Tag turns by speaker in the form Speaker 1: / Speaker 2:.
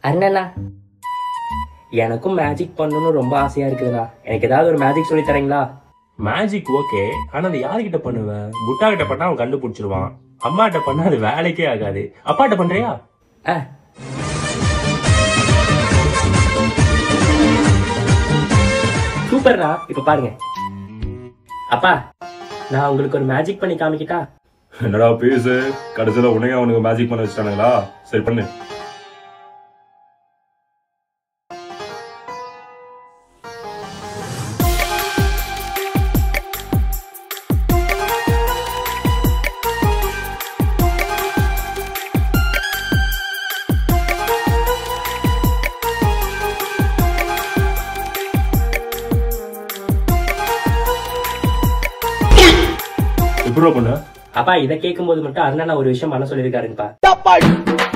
Speaker 1: அண்ணனா எனக்கும் மேஜிக் பண்ணணும்னு ரொம்ப ஆசையா இருக்குதுண்ணா எனக்கு ஏதாவது ஒரு மேஜிக் சொல்லி தரீங்களா
Speaker 2: மேஜிக் ஓகே ஆனா அது யார்கிட்ட பண்ணுவேன் புட்டா கிட்ட பண்ணா அவன் கண்டுபிடிச்சிருவான் அம்மா கிட்ட பண்ணா அது வேலைக்கே ஆகாது அப்பாட்ட பண்றியா
Speaker 1: ஆ சூப்பர்ண்ணா இப்ப பாருங்க அப்பா நான் உங்களுக்கு ஒரு மேஜிக் பண்ணி காமிக்கிட்டா
Speaker 3: என்னடா பேசு கடைசியில உடனே அவனுக்கு மேஜிக் பண்ண வச்சுட்டானுங்களா சரி பண்ணு
Speaker 2: எப்படிடா பண்ண
Speaker 1: அப்பா இதை கேட்கும்போது மட்டும் அண்ணா ஒரு விஷயம் பண்ண சொல்லியிருக்காருங்கப்பா